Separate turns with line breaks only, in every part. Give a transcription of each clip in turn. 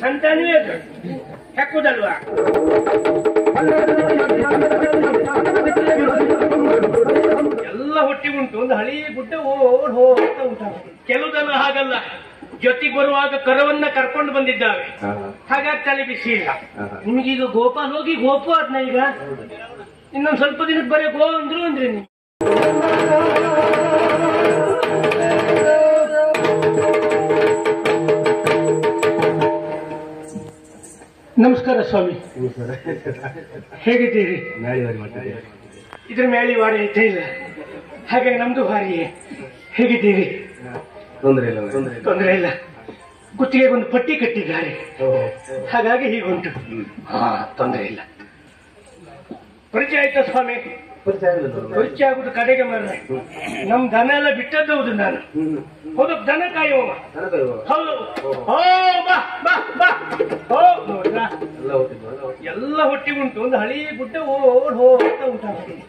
ಸಂತಾನವೇ ಅದು ಹೆಕ್ಕುದಲ್ವಾ ಎಲ್ಲ ಹೊಟ್ಟಿಗೆ ಉಂಟು ಒಂದು ಹಳಿ ಗುಡ್ಡ ಓಡ್ ಹೋಗ್ತಾ ಉಂಟು ಕೆಲವು ದನ ಹಾಗಲ್ಲ ಜೊತೆಗೆ ಬರುವಾಗ ಕರವನ್ನ ಕರ್ಕೊಂಡು ಬಂದಿದ್ದಾವೆ ಹಾಗಾಗಿ ತಲೆ ಬಿಸಿ ಇಲ್ಲ ನಿಮಗೀಗ ಗೋಪಾಲ್ ಹೋಗಿ ಗೋಪು ಆದ್ನ ಈಗ ಇನ್ನೊಂದ್ ಸ್ವಲ್ಪ ದಿನಕ್ಕೆ ಬರೀ ಗೋ ಅಂದ್ರು ಅಂದ್ರೆ ನೀವು ನಮಸ್ಕಾರ ಸ್ವಾಮಿ ಹೇಗಿದ್ದೀರಿ ಇದ್ರ ಮೇಲೆ ವಾರ ಐತೆ ಇಲ್ಲ ಹಾಗಾಗಿ ನಮ್ದು ಭಾರಿ ಹೇಗಿದ್ದೀರಿ
ತೊಂದರೆ ಇಲ್ಲ ತೊಂದರೆ
ತೊಂದರೆ ಇಲ್ಲ ಗುತ್ತಿಗೆ ಒಂದು ಪಟ್ಟಿ ಕಟ್ಟಿದ್ದಾರೆ ಹಾಗಾಗಿ ಹೀಗುಂಟು ಹಾ ತೊಂದರೆ ಇಲ್ಲ ಪರಿಚಯ ಆಯ್ತಾ ಸ್ವಾಮಿ ಪರಿಚಯ ಆಗುದು ಕಡೆಗೆ ಮಾರ್ರೆ ನಮ್ ದನ ಎಲ್ಲ ಬಿಟ್ಟದ್ದು ಹೌದು ನಾನು ಹೌದು ದನ ಕಾಯುವ ಹೌದು ಓ ಬಾ ಬಾ ಬಾ ಓ ನೋಡ್ರಾ? ಎಲ್ಲ ಹೊಟ್ಟಿಗೆ ಉಂಟು ಒಂದು ಹಳಿ ಗುಡ್ಡ ಓಡ್ ಹೋಗ್ತಾ ಉಂಟು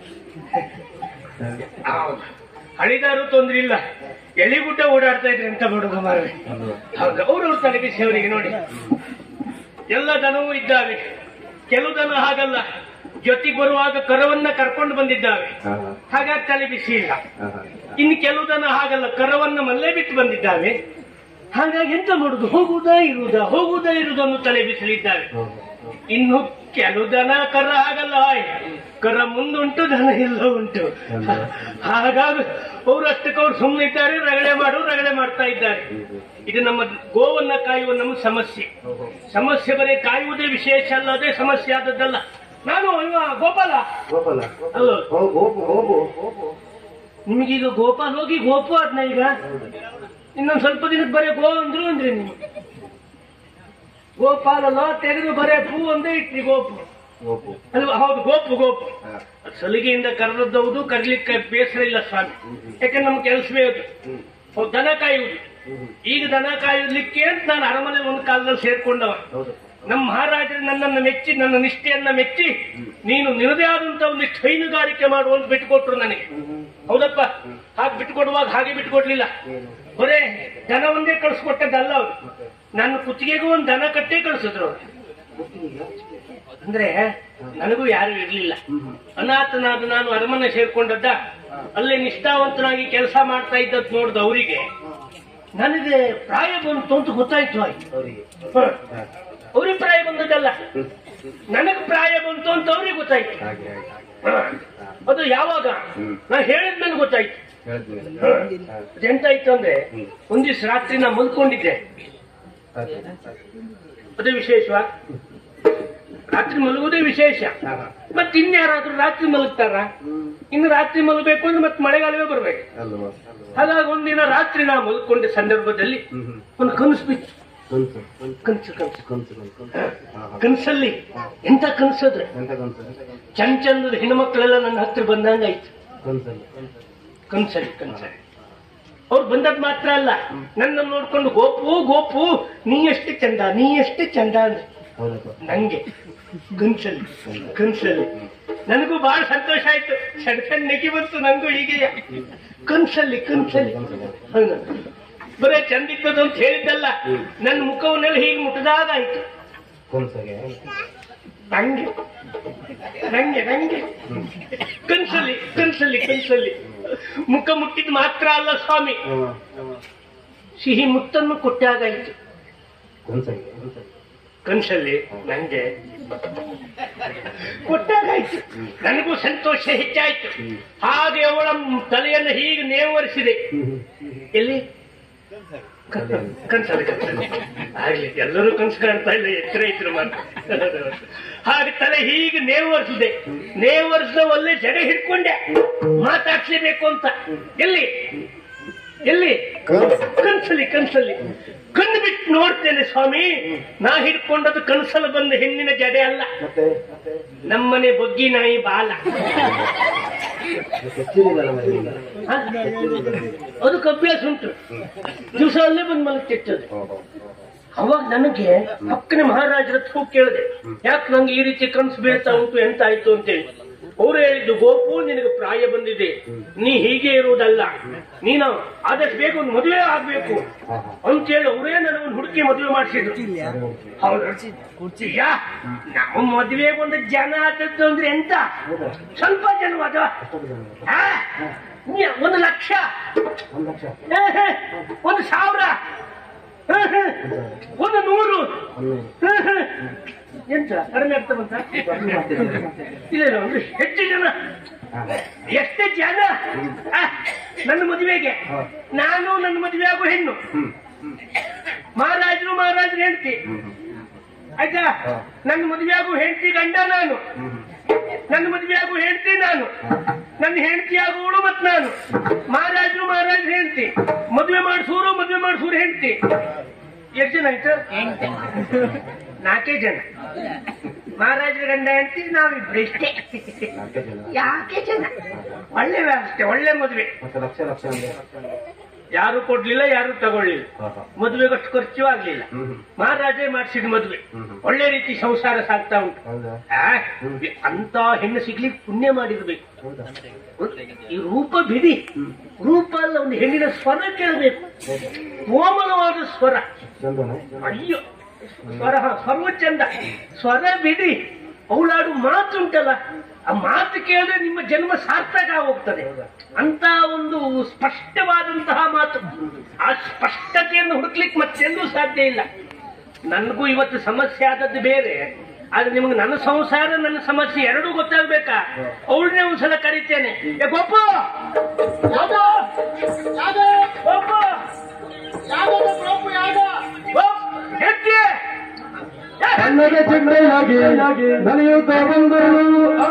ಹೌದು. ಹಳಿದಾರು ತೊಂದ್ರೆ ಇಲ್ಲ ಎಳಿ ಗುಡ್ಡ ಓಡಾಡ್ತಾ ಇದ್ರೆ ಎಂತ ಮಾಡುದು ಮಾರವೆ ಹೌದು ಅವ್ರವ್ರ ತಲೆಬಿಸಿ ಅವರಿಗೆ ನೋಡಿ ಎಲ್ಲ ದನವೂ ಇದ್ದಾವೆ ಕೆಲವು ದನ ಹಾಗಲ್ಲ ಜೊತೆಗೆ ಬರುವಾಗ ಕರವನ್ನ ಕರ್ಕೊಂಡು ಬಂದಿದ್ದಾವೆ ಹಾಗಾಗಿ ತಲೆ ಬಿಸಿ ಇಲ್ಲ ಇನ್ನು ಕೆಲವು ದನ ಹಾಗಲ್ಲ ಕರವನ್ನ ಮಲ್ಲೇ ಬಿಟ್ಟು ಬಂದಿದ್ದಾವೆ ಹಾಗಾಗಿ ಎಂತ ಮಾಡುದು ಹೋಗುವುದಾ ಇರುವುದಾ ಹೋಗುವುದಾ ಇರುವುದನ್ನು ತಲೆ ಬಿಸಿಲಿದ್ದಾವೆ ಇನ್ನು ಕೆಲವು ದನ ಕರ ಹಾಗಲ್ಲ ಆಯ್. ಕರ ಮುಂದುಂಟು ದನ ಇಲ್ಲ ಉಂಟು ಹಾಗಾಗಿ ಅವ್ರು ಅಷ್ಟಕ್ಕೆ ಅವ್ರು ಸುಮ್ಮನಿದ್ದಾರೆ ರಗಳೆ ಮಾಡು ರಗಳೆ ಮಾಡ್ತಾ ಇದ್ದಾರೆ ಇದು ನಮ್ಮ ಗೋವನ್ನ ಕಾಯುವ ನಮ್ಮ ಸಮಸ್ಯೆ ಸಮಸ್ಯೆ ಬರೀ ಕಾಯುವುದೇ ವಿಶೇಷ ಅಲ್ಲದೆ ಸಮಸ್ಯೆ ಆದದ್ದಲ್ಲ ನಾನು ಇವ ಗೋಪಾಲ
ಗೋಪಾಲ
ಅಲ್ಲ
ಹೋಗು ಹೋಗು ಹೋಗು
ನಿಮಗೀಗ ಗೋಪಾಲ್ ಹೋಗಿ ಗೋಪು ಆದ್ನ ಈಗ ಇನ್ನೊಂದ್ ಸ್ವಲ್ಪ ದಿನಕ್ಕೆ ಬರೀ ಗೋ ಅಂದ್ರು ಅಂದ್ರೆ ನೀವು ಗೋಪಾಲಲ್ಲ ತೆಗೆದು ಬರೇ ಪೂ ಒಂದೇ ಇಟ್ರಿ ಗೋಪು
ಹೋಗು
ಅಲ್ವಾ ಹೌದು ಗೋಪು ಗೋಪು ಸಲಿಗೆಯಿಂದ ಕರೆದದ್ದು ಕರೀಲಿಕ್ಕೆ ಬೇಸರ ಇಲ್ಲ ಸ್ವಾಮಿ ಯಾಕಂದ್ರೆ ನಮ್ಮ ಕೆಲಸವೇ ಅದು ಹೌದು, ದನ ಕಾಯುವುದು ಈಗ ದನ ಕಾಯುವುದಕ್ಕೆ ಅಂತ ನಾನು ಅರಮನೆ ಒಂದು ಕಾಲದಲ್ಲಿ ಸೇರ್ಕೊಂಡವ
ಹೌದು
ನಮ್ಮ ಮಹಾರಾಜರು ನನ್ನನ್ನು ಮೆಚ್ಚಿ ನನ್ನ ನಿಷ್ಠೆಯನ್ನ ಮೆಚ್ಚಿ ನೀನು ನಿನ್ನದೇ ಆದಂತ ಒಂದಿಷ್ಟು ಹೈನುಗಾರಿಕೆ ಮಾಡುವಂತ ಬಿಟ್ಟುಕೊಟ್ರು ನನಗೆ ಹೌದಪ್ಪ ಹಾಗೆ ಬಿಟ್ಟುಕೊಡುವಾಗ ಹಾಗೆ ಬಿಟ್ಟುಕೊಡ್ಲಿಲ್ಲ ಬರೇ ದನ ಒಂದೇ ಕಳಿಸ್ಕೊಟ್ಟದ್ದಲ್ಲ ಅವ್ರು ನನ್ನ ಕುತ್ತಿಗೆಗೂ ಒಂದು ದನ ಕಟ್ಟೇ ಕಳಿಸಿದ್ರು ಅವ್ರು ಅಂದ್ರೆ ನನಗೂ ಯಾರು ಇರ್ಲಿಲ್ಲ ಅನಾಥನಾದ ನಾನು ಅರಮನೆ ಸೇರ್ಕೊಂಡದ್ದ ಅಲ್ಲೇ ನಿಷ್ಠಾವಂತನಾಗಿ ಕೆಲಸ ಮಾಡ್ತಾ ಇದ್ದದ್ ನೋಡ್ದ ಅವರಿಗೆ ನನಗೆ ಪ್ರಾಯ ಬಂತು ಅಂತ ಗೊತ್ತಾಯ್ತು ಆಯ್ತು
ಅವರಿಗೆ
ಅವ್ರಿಗೆ ಪ್ರಾಯ ಬಂದದ್ದಲ್ಲ ನನಗೆ ಪ್ರಾಯ ಬಂತು ಅಂತ ಅವ್ರಿಗೆ ಗೊತ್ತಾಯ್ತು
ಹಾಗೆ ಹಾಗೆ
ಹ. ಅದು ಯಾವಾಗ ನಾ ಹೇಳಿದ್ಮೇಲೆ ಗೊತ್ತಾಯ್ತು
ಹೇಳ್ತೀನಿ
ಅದೆಂತಾಯ್ತು ಅಂದ್ರೆ ಒಂದ್ ದಿವ್ಸ ರಾತ್ರಿ ನಾ ಮಲ್ಕೊಂಡಿದ್ದೆ ಅದೇ ವಿಶೇಷವಾ ರಾತ್ರಿ ಮಲಗುವುದೇ ವಿಶೇಷ ಮತ್ತೆ ಇನ್ಯಾರಾದ್ರೂ ರಾತ್ರಿ ಮಲಗ್ತಾರ ಇನ್ನು ರಾತ್ರಿ ಮಲಗಬೇಕು ಅಂದ್ರೆ ಮತ್ತೆ ಮಳೆಗಾಲವೇ ಬರ್ಬೇಕು
ಅಲ್ವಾ
ಹಾಗಾಗಿ ಒಂದಿನ ರಾತ್ರಿ ನಾ ಮಲ್ಕೊಂಡ ಸಂದರ್ಭದಲ್ಲಿ ಒಂದು ಕನಸು ಬಿತ್ತು
ಕನ್ಸು
ಕನಸು ಕನಸು
ಕನ್ಸು ಕನ್ಸು ಹಾ ಹಾ
ಕನಸಲ್ಲಿ ಎಂತ ಕನಸದ್ರೆ
ಎಂತ ಕನ್ಸು
ಚಂದ ಚಂದದ ಹೆಣ್ಮಕ್ಳೆಲ್ಲ ನನ್ನ ಹತ್ರ ಬಂದಂಗಾಯ್ತು
ಕನ್ಸಲ್ಲಿ
ಕನ್ಸಲ್ಲಿ ಕನ್ಸಲ್ಲಿ ಅವ್ರು ಬಂದದ್ ಮಾತ್ರ ಅಲ್ಲ ನನ್ನ ನೋಡ್ಕೊಂಡು ಗೋಪು ಗೋಪು ನೀ ಎಷ್ಟು ಚಂದ ನೀ ಎಷ್ಟು ಚಂದ ಅಂದ್ರೆ
ಹೌದಪ್ಪ
ನಂಗೆ ಕನ್ಸಲ್ಲಿ ಕನ್ಸಲ್ಲಿ ನನಗೂ ಬಹಳ ಸಂತೋಷ ಆಯ್ತು ಸಣ್ಣ ಸಣ್ಣ ನೆಗಿ ಬಂತು ನಂಗೂ ಹೀಗೆ ಕನ್ಸಲ್ಲಿ ಕನ್ಸಲ್ಲಿ ಹೌದು ಬರೇ ಚಂದಿದ್ದದು ಅಂತ ಹೇಳಿದ್ದಲ್ಲ ನನ್ನ ಮುಖವನ್ನೆಲ್ಲ ಹೀಗೆ ಮುಟ್ಟದಾಗ ಆಯ್ತು
ಕನ್ಸಗೆ
ನಂಗೆ ನಂಗೆ ನಂಗೆ ಕನ್ಸಲ್ಲಿ ಕನ್ಸಲ್ಲಿ ಕನ್ಸಲ್ಲಿ ಮುಖ ಮುಟ್ಟಿದ್ ಮಾತ್ರ ಅಲ್ಲ ಸ್ವಾಮಿ ಸಿಹಿ ಮುತ್ತನ್ನು ಕೊಟ್ಟಾಗಾಯ್ತು
ಕನ್ಸಗೆ
ಕನ್ಸಲ್ಲಿ ನಂಗೆ ಕೊಟ್ಟಾಗಾಯ್ತು ನನಗೂ ಸಂತೋಷ ಹೆಚ್ಚಾಯ್ತು ಹಾಗೆ ಅವಳ ತಲೆಯನ್ನು ಹೀಗೆ ನೇವರಿಸಿದೆ ಎಲ್ಲಿ ಕನ್ಸಲ್ಲಿ ಕನ್ಸಲ್ಲಿ ಆಗ್ಲಿ ಎಲ್ಲರೂ ಕನ್ಸು ಕಾಣ್ತಾ ಇಲ್ಲ ಎಚ್ಚರ ಇದ್ರು ಮಾತ್ರ ಹಾಗೆ ತಲೆ ಹೀಗೆ ನೇವರಿಸಿದೆ ನೇವರಿಸಿದ ಒಳ್ಳೆ ಜಡೆ ಹಿಡ್ಕೊಂಡೆ ಮಾತಾಡ್ಸ್ಲೇಬೇಕು ಅಂತ ಎಲ್ಲಿ ಎಲ್ಲಿ ಕನ್ಸಲ್ಲಿ ಕನ್ಸಲ್ಲಿ ಕಣ್ಣು ಬಿಟ್ಟು ನೋಡ್ತೇನೆ ಸ್ವಾಮಿ ನಾ ಹಿಡ್ಕೊಂಡದ್ದು ಕನ್ಸಲ್ಲಿ ಬಂದ ಹೆಣ್ಣಿನ ಜಡೆ ಅಲ್ಲ
ಮತ್ತೆ
ನಮ್ಮನೆ ಬಗ್ಗಿ ನಾಯಿ ಬಾಲ
ಹೆಚ್ಚಿನಿಲ್ಲ ಮನೆಯಿಂದ
ಹ? ಅದಕ್ಕೆ ಅಭ್ಯಾಸ ಉಂಟು ದಿವಸ ಅಲ್ಲೇ ಬಂದು ಮಲಗ್ತಿರ್ತದೆ ಅವಾಗ ನನಗೆ ಪಕ್ಕನೆ ಮಹಾರಾಜರ ಹತ್ರ ಹೋಗಿ ಕೇಳಿದೆ ಯಾಕೆ ನಂಗೆ ಈ ರೀತಿ ಕನಸು ಬೀಳ್ತಾ ಉಂಟು ಎಂತ ಆಯ್ತು ಅಂತೇಳಿ ಅವ್ರು ಹೇಳಿದ್ದು ಗೋಪು ನಿನಗೆ ಪ್ರಾಯ ಬಂದಿದೆ ನೀ ಹೀಗೆ ಇರುವುದಲ್ಲ ನೀನು ಆದಷ್ಟು ಬೇಗ ಒಂದು ಮದುವೆ ಆಗ್ಬೇಕು
ಹಾ ಹಾ
ಅಂತೇಳಿ ಅವರೇ ನನಗೊಂದು ಹುಡುಕಿ ಮದುವೆ ಮಾಡಿಸಿದ್ರು ಹೌದು ಯಾ, ನಮ್ಮ ಮದುವೆಗೆ ಒಂದು ಜನ ಆದದ್ದು ಅಂದ್ರೆ ಎಂತ
ಹೌದಾ
ಸ್ವಲ್ಪ ಜನ ಅದ
ಎಷ್ಟೊಂದು ಜನ ಇದ್ದಾರೆ?
ಆ, ನೀ- ಒಂದು ಲಕ್ಷ
ಒಂದು ಲಕ್ಷ
ಹೇ, ಹೇ, ಒಂದು ಸಾವಿರ ಹೇ, ಹೇ, ಒಂದು ನೂರು
ಒಂದು
ಹೇ, ಹೇ. ಎಂತ ಕಡಿಮೆ ಆಗ್ತಾ ಬಂತ ಇಲ್ಲ ಇಲ್ಲ, ಒಂದು ಹೆಚ್ಚು ಜನ
ಹಾ ಹಾ
ಎಷ್ಟು ಜನ ಆ, ನನ್ನ ಮದುವೆಗೆ
ಹಾ.
ನಾನು ನನ್ನ ಮದುವೆ ಆಗೋ ಹೆಣ್ಣು
ಹ್ಮ್
ಮಹಾರಾಜರು ಮಹಾರಾಜರು ಹೆಂಡತಿ
ಹ್ಮ್ ಹ್ಮ್
ಆಯ್ತಾ
ಹಾ.
ನನ್ನ ಮದುವೆ ಆಗೋ ಹೆಂಡತಿ ಗಂಡ ನಾನು
ಹ್ಮ್ ಹ್ಮ್
ನನ್ನ ಮದುವೆ ಆಗೋ ಹೆಂಡತಿ ನಾನು ನನ್ನ ಹೆಂಡತಿ ಆಗುವಳು ಮತ್ ನಾನು ಮಹಾರಾಜರು ಮಹಾರಾಜರು ಹೆಂಡತಿ ಮದುವೆ ಮಾಡಿಸೋರು ಮದುವೆ ಮಾಡಿಸೋರು ಹೆಂಡತಿ ಎಷ್ಟು ಜನ ಆಯ್ತು ನಾಲ್ಕೇ ಜನ ಮಹಾರಾಜರ ಗಂಡ ಹೆಂಡತಿ ನಾವಿಬ್ರು ಇಷ್ಟೇ
ನಾಲ್ಕೇ ಜನ
ಯಾಕೆ ಜನ ಒಳ್ಳೆ ವ್ಯವಸ್ಥೆ ಒಳ್ಳೆ ಮದುವೆ
ಮತ್ತೆ ಲಕ್ಷ ಲಕ್ಷ ಅಂದ್ರೆ
ಯಾರು ಕೊಡ್ಲಿಲ್ಲ ಯಾರು ತಗೊಳ್ಳಿಲ್ಲ
ಹಾ ಹಾ
ಮದುವೆಗಷ್ಟು ಖರ್ಚು ಆಗ್ಲಿಲ್ಲ
ಹ್ಮ್ ಹ್ಮ್
ಮಹಾರಾಜೇ ಮಾಡಿಸಿದ ಮದುವೆ
ಹ್ಮ್ ಹ್ಮ್.
ಒಳ್ಳೆ ರೀತಿ ಸಂಸಾರ ಸಾಗ್ತಾ ಉಂಟು
ಹೌದಾ
ಆ, ಅಂತ ಹೆಣ್ಣು ಸಿಗ್ಲಿಕ್ಕೆ ಪುಣ್ಯ ಮಾಡಿರ್ಬೇಕು
ಹೌದಾ
ಈ ರೂಪ ಬಿಡಿ ರೂಪ ಅಲ್ಲ ಒಂದು ಹೆಣ್ಣಿನ ಸ್ವರ ಕೇಳಬೇಕು ಕೋಮಲವಾದ ಸ್ವರ
ಚಂದನ
ಅಯ್ಯೋ ಸ್ವರ ಸ್ವರ್ವ ಚಂದ ಸ್ವರ ಬಿಡಿ ಅವಳಾಡು ಮಾತುಂಟಲ್ಲ ಆ ಮಾತು ಕೇಳಿದ್ರೆ ನಿಮ್ಮ ಜನ್ಮ ಸಾರ್ಥಕ ಹೋಗ್ತದೆ ಅಂತ ಒಂದು ಸ್ಪಷ್ಟವಾದಂತಹ ಮಾತು ಆ ಸ್ಪಷ್ಟತೆಯನ್ನು ಹುಡುಕ್ಲಿಕ್ಕೆ ಮತ್ತೆಂದೂ ಸಾಧ್ಯ ಇಲ್ಲ ನನಗೂ ಇವತ್ತು ಸಮಸ್ಯೆ ಆದದ್ದು ಬೇರೆ ಆದ್ರೆ ನಿಮ್ಗೆ ನನ್ನ ಸಂಸಾರ ನನ್ನ ಸಮಸ್ಯೆ ಎರಡೂ ಗೊತ್ತಾಗ್ಬೇಕಾ ಅವಳನ್ನೇ ಒಂದ್ಸಲ ಕರಿತೇನೆ ಏ ಗೋಪ ಗೋಪ! ಗೋಪ! ಗೋಪ್! ಹೆಜ್ಜೆ! ಏ,
ಕನ್ನಡ ಚಿಣ್ಣೆಯಾಗಿ ನಲಿಯುತ್ತ ಬಂದರು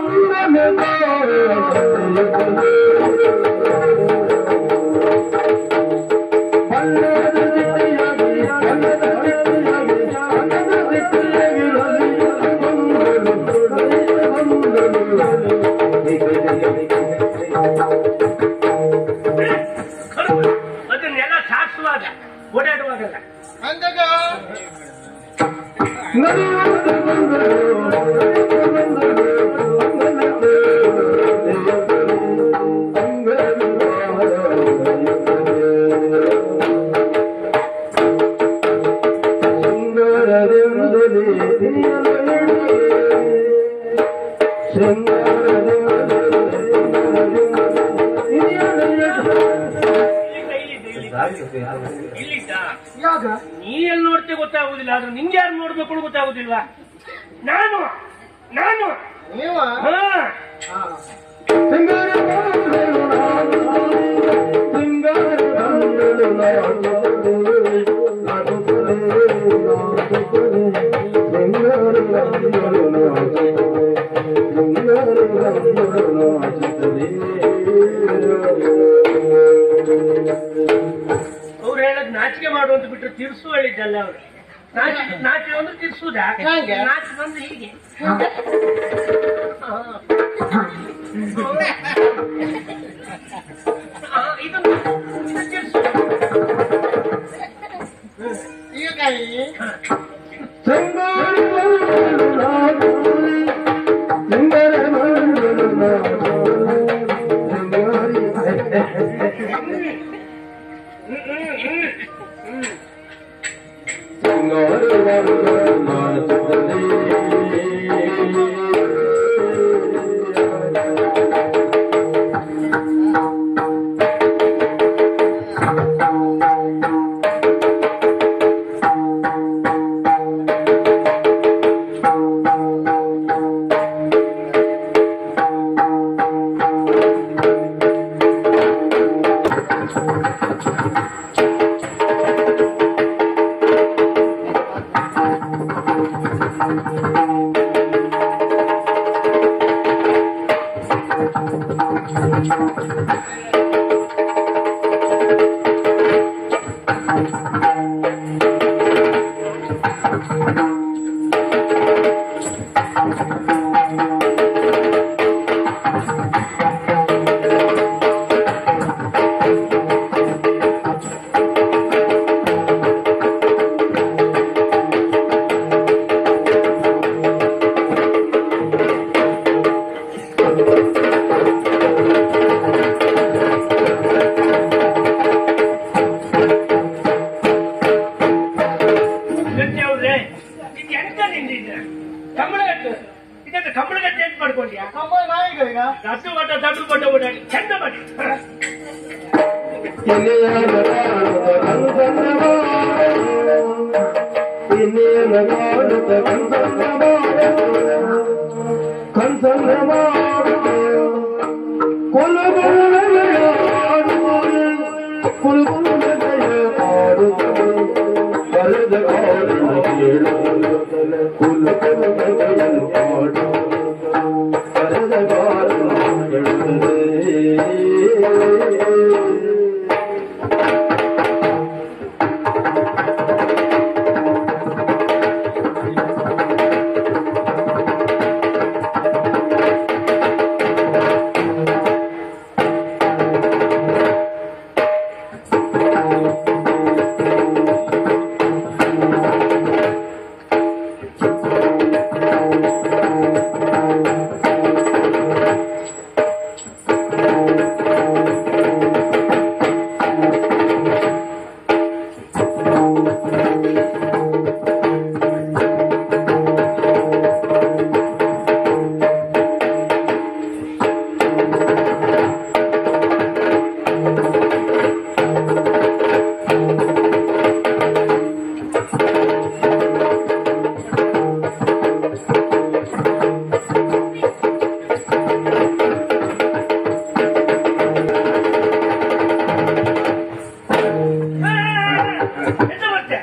ಕರ್ಮ. ಅದನ್ನೆಲ್ಲ ಸಾಧಿಸುವಾಗ ಓಡಾಡುವಾಗಲ್ಲ ಇಲ್ಲಿದ್ದ ನೀ ಎಲ್ಲಿ ನೋಡ್ತೆ ಗೊತ್ತಾಗುದಿಲ್ಲ ಆದ್ರೆ ನಿಂಗೆ ಯಾರು ನೋಡ್ಬೇಕು ಗೊತ್ತಾಗುದಿಲ್ವಾ ನಾನು ನಾನು ಹಾ ಅವ್ರು ಹೇಳದ್ ನಾಚಿಕೆ ಮಾಡುವಂತ ಬಿಟ್ರೆ ತಿರ್ಸು ಹೇಳಿದ್ದಲ್ಲ ಅವ್ರು ನಾಚಿಕೆ ನಾಚಿಕೆ ಅಂದ್ರೆ ತಿರ್ಸುದಾ ನಾಚಿಕೆ ಅಂದ್ರೆ ಹೀಗೆ ಆ, ಇದನ್ನು ತಿರ್ಸು. ಹ್ಮ್, ಹ್ಮ್, ಹ್ಮ್. ಕಂಬಳಗಟ್ಟು ಇದಕ್ಕೆ ಕಂಬಳಗಟ್ಟೆ ಅಂತ ಮಾಡ್ಕೊಂಡ್ಯಾ
ಕಂಬಳ ನಾಯಿಗ ಈಗ
ದಡ್ಡು ಬಟ್ಟ ದಡ್ಡು ಬಟ್ಟ ಓಡಾಡಿ ಚಂದ ಮಾಡಿ
ಇನ್ನೇನು ಕಾಣುತ್ತ ಕನ್ಸನ್ನ ಮಾಡು. ಇನ್ನೇನು ಕಾಣುತ್ತ ಕನ್ಸನ್ನ ಮಾಡು. ಕನ್ಸನ್ನ ಮಾಡು. ಕುಲುಗುರುಳೆಯ ಆಡುವುದು. ಕುಲುಗುರುಳೆಯ ಆಡುವುದು. ಬರೆದ ಕಾಲಿನ ಕೇಳುವುದು. ಕುಲುಗುರುಳೆಯ ಆಡುವುದು. ಬರೆದ ಕಾಲಿನ ಕೇಳುತ್ತದೆ.
ಎಂತ ಮತ್ತೆ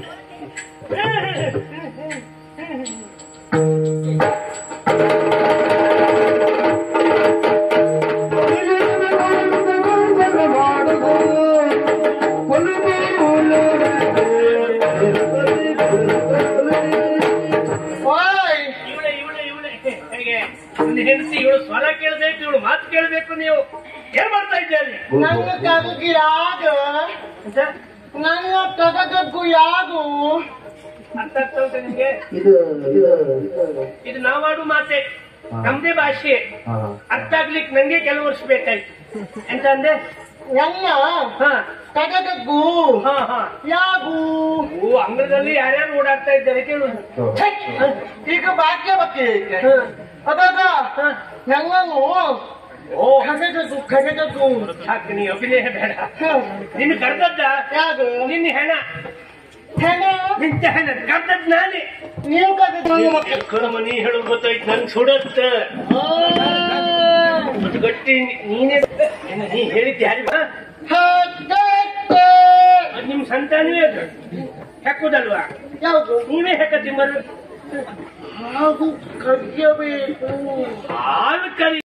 ಓಯ್
ಇವಳೆ ಇವಳೆ ಇವಳೆ ಹೇಗೆ ಒಂದು ಹೆಂಡತಿ ಇವಳು ಸ್ವರ ಕೇಳಬೇಕು ಇವಳು ಮಾತು ಕೇಳಬೇಕು ನೀವು ಏನ್ ಮಾಡ್ತಾ ಇದ್ದೆ ಅಲ್ಲಿ
ನನ್ನ ತಗಕು ಯಾದು
ಅಂತ
ನನ್ನ ತಗಕು ಯಾದು
ಅರ್ಥ ಆಗ್ತಾ ಉಂಟಾ ನಿಮ್ಗೆ
ಇದು ಇದು
ಇದು ನಾವಾಡು ಮಾತೆ ನಮ್ದೇ ಭಾಷೆ
ಹಾ
ಅರ್ಥ ಆಗ್ಲಿಕ್ಕೆ ನಂಗೆ ಕೆಲವು ವರ್ಷ ಬೇಕಾಯ್ತು ಎಂತ ಅಂದೆ
ನನ್ನ
ಹಾ
ತಗಕು
ಹಾ ಹಾ
ಯಾದು
ಓ ಅಂಗಳದಲ್ಲಿ ಯಾರ್ಯಾರು ಓಡಾಡ್ತಾ ಇದ್ದಾರೆ ಕೇಳು
ಛೆ! ಈಗ ಭಾಗ್ಯ ಬಗ್ಗೆ
ಹಾ,
ಅದಾಗ
ಹಾ.
ನನ್ನನ್ನು
ಓ
ಕಗಗು ಕಗಗು
ಸಾಕು ನೀ ಅಭಿನಯ ಬೇಡ ನಿನ್ನ ಕರ್ದದ್ದ
ಯಾದು
ನಿನ್ನ ಹೆಣ
ಹೆಣ
ನಿಂತ ಹೆಣ ಕರ್ದದ್ ನಾನೇ
ನೀವು ಕಗಗು ಮತ್ತೆ
ಕರ್ಮ ನೀ ಹೇಳೋದು ಗೊತ್ತಾಯ್ತು ನನ್ ಸುಡತ್ತ ಮತ್ತು ಗಟ್ಟಿ ನೀ- ನೀನೇ ಏನ ನೀ ಹೇಳಿದ್ದೆ ಯಾರಿಗ
ಹಗಕ್ಕೆ
ಅದು ನಿಮ್ ಸಂತಾನವೇ ಅದು ಹೆಕ್ಕುದಲ್ವಾ
ಯಾವುದು
ನೀವೇ ಹೆಕ್ಕತ್ತಿ ಮರು
ಹಾಗೂ ಕದಿಯಬೇಕು
ಹಾಲು ಕರಿ